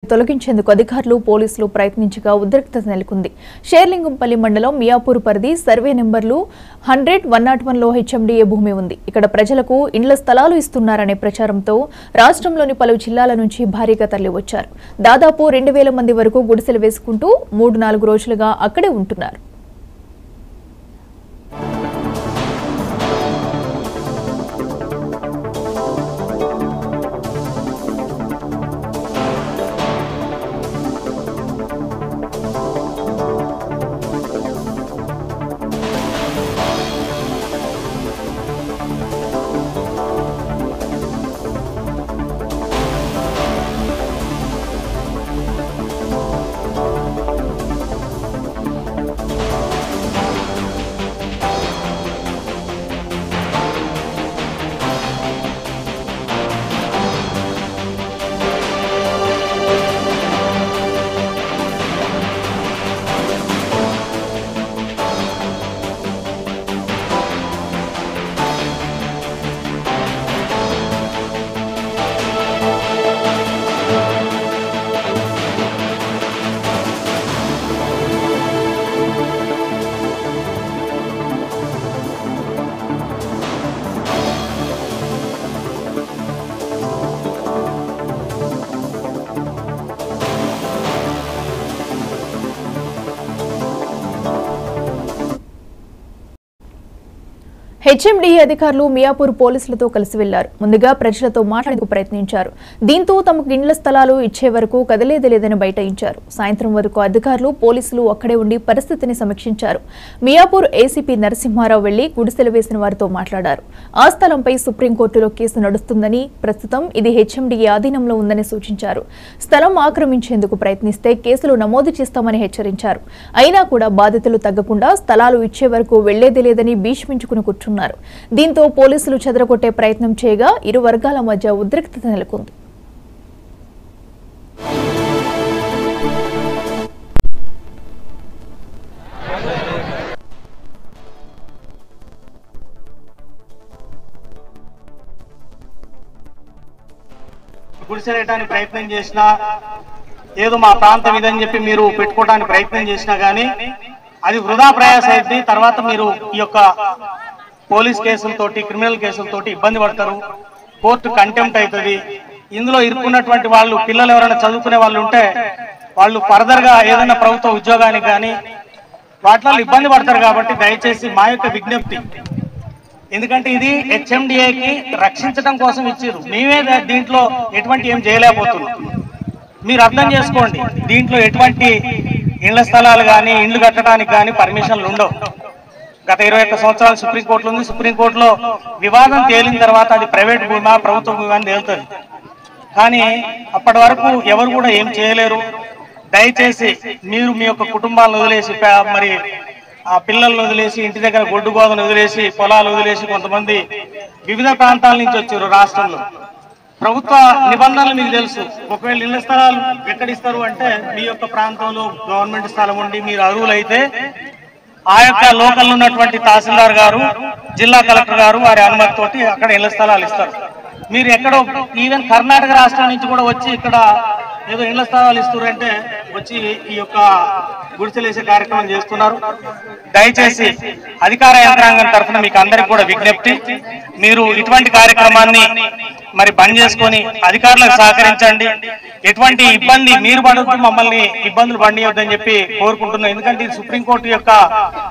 తొలగించేందుకు అధికారులు పోలీసులు ప్రయత్నించగా ఉద్రిక్తత నెలకొంది షేర్లింగంపల్లి మండలం మియాపూర్ పరిధి సర్వే నెంబర్లు హండ్రెడ్ వన్ నాట్ వన్ లో హెచ్ఎండిఏ భూమి ఉంది ఇక్కడ ప్రజలకు ఇండ్ల స్థలాలు ఇస్తున్నారనే ప్రచారంతో రాష్ట్రంలోని పలు జిల్లాల నుంచి భారీగా తరలివచ్చారు దాదాపు రెండు వేల మంది వరకు గుడిసెలు వేసుకుంటూ మూడు నాలుగు రోజులుగా అక్కడే ఉంటున్నారు హెచ్ఎండిఏ అధికారులు మియాపూర్ పోలీసులతో కలిసి వెళ్లారు ముందుగా ప్రజలతో మాట్లాడేందుకు ప్రయత్నించారు దీంతో తమకు ఇండ్ల స్థలాలు ఇచ్చే వరకు కదలేది లేదని బైఠాయించారు సాయంత్రం వరకు అధికారులు పోలీసులు అక్కడే ఉండి పరిస్థితిని సమీక్షించారు మియాపూర్ ఏసీపీ నరసింహారావు వెళ్లి గుడిసెలు వేసిన వారితో మాట్లాడారు ఆ స్థలంపై సుప్రీంకోర్టులో కేసు నడుస్తుందని ప్రస్తుతం ఇది హెచ్ఎండిఏ ఆధీనంలో ఉందని సూచించారు స్థలం ఆక్రమించేందుకు ప్రయత్నిస్తే కేసులు నమోదు చేస్తామని హెచ్చరించారు అయినా కూడా బాధితులు తగ్గకుండా స్థలాలు ఇచ్చే వరకు వెళ్లేది లేదని భీష్మించుకుని కూర్చున్నారు దీంతో పోలీసులు చెదరగొట్టే ప్రయత్నం చేయగా ఇరు వర్గాల మధ్య ఉద్రిక్తత నెలకొంది గుడిసెలేయడానికి ప్రయత్నం చేసినా ఏదో మా ప్రాంతం ఇదని చెప్పి మీరు పెట్టుకోవడానికి ప్రయత్నం చేసినా గానీ అది వృధా ప్రయాస అయింది తర్వాత మీరు ఈ యొక్క పోలీస్ కేసులతోటి క్రిమినల్ కేసులతోటి ఇబ్బంది పడతారు కోర్టు కంటెంప్ట్ అవుతుంది ఇందులో ఇరుక్కున్నటువంటి వాళ్ళు పిల్లలు ఎవరైనా చదువుకునే వాళ్ళు ఉంటే వాళ్ళు ఫర్దర్ గా ఏదైనా ప్రభుత్వ ఉద్యోగానికి కానీ వాటిలో ఇబ్బంది పడతారు కాబట్టి దయచేసి మా యొక్క విజ్ఞప్తి ఎందుకంటే ఇది హెచ్ఎండిఏకి రక్షించడం కోసం ఇచ్చారు మేమే దా- దీంట్లో ఎటువంటి ఏం చేయలేకపోతున్నాం మీరు అర్థం చేసుకోండి దీంట్లో ఎటువంటి ఇళ్ల స్థలాలు కానీ ఇండ్లు కట్టడానికి కానీ పర్మిషన్లు ఉండవు గత ఇరవై ఒక్క సంవత్సరాలు సుప్రీంకోర్టులో ఉంది సుప్రీంకోర్టులో వివాదం తేలిన తర్వాత అది ప్రైవేట్ భూమా ప్రభుత్వ భూమా అని తేలుతుంది కానీ అప్పటి వరకు ఎవరు కూడా ఏం చేయలేరు దయచేసి మీరు మీ యొక్క కుటుంబాలను వదిలేసి ప- మరి ఆ పిల్లల్ని వదిలేసి ఇంటి దగ్గర గొడ్డు గోదను వదిలేసి పొలాలు వదిలేసి కొంతమంది వివిధ ప్రాంతాల నుంచి వచ్చారు రాష్ట్రంలో ప్రభుత్వ నిబంధనలు మీకు తెలుసు ఒకవేళ ఇళ్ల స్థలాలు ఎక్కడ ఇస్తారు అంటే మీ యొక్క ప్రాంతంలో గవర్నమెంట్ స్థలం ఉండి మీరు అర్హులైతే ఆ యొక్క లోకల్ ఉన్నటువంటి తహసీల్దార్ గారు జిల్లా కలెక్టర్ గారు వారి అనుమతితోటి అక్కడ ఇళ్ల స్థలాలు ఇస్తారు మీరు ఎక్కడో ఈవెన్ కర్ణాటక రాష్ట్రం నుంచి కూడా వచ్చి ఇక్కడ ఏదో ఇళ్ల స్థలాలు ఇస్తున్నారంటే వచ్చి ఈ యొక్క గుడిసెలేసే కార్యక్రమం చేస్తున్నారు దయచేసి అధికార యంత్రాంగం తరఫున మీకు అందరికి కూడా విజ్ఞప్తి మీరు ఇటువంటి కార్యక్రమాన్ని మరి బంద్ చేసుకొని అధికారులకు సహకరించండి ఎటువంటి ఇబ్బంది మీరు పడద్దు మమ్మల్ని ఇబ్బందులు పండియొద్దని చెప్పి కోరుకుంటున్నాం ఎందుకంటే ఇది సుప్రీంకోర్టు యొక్క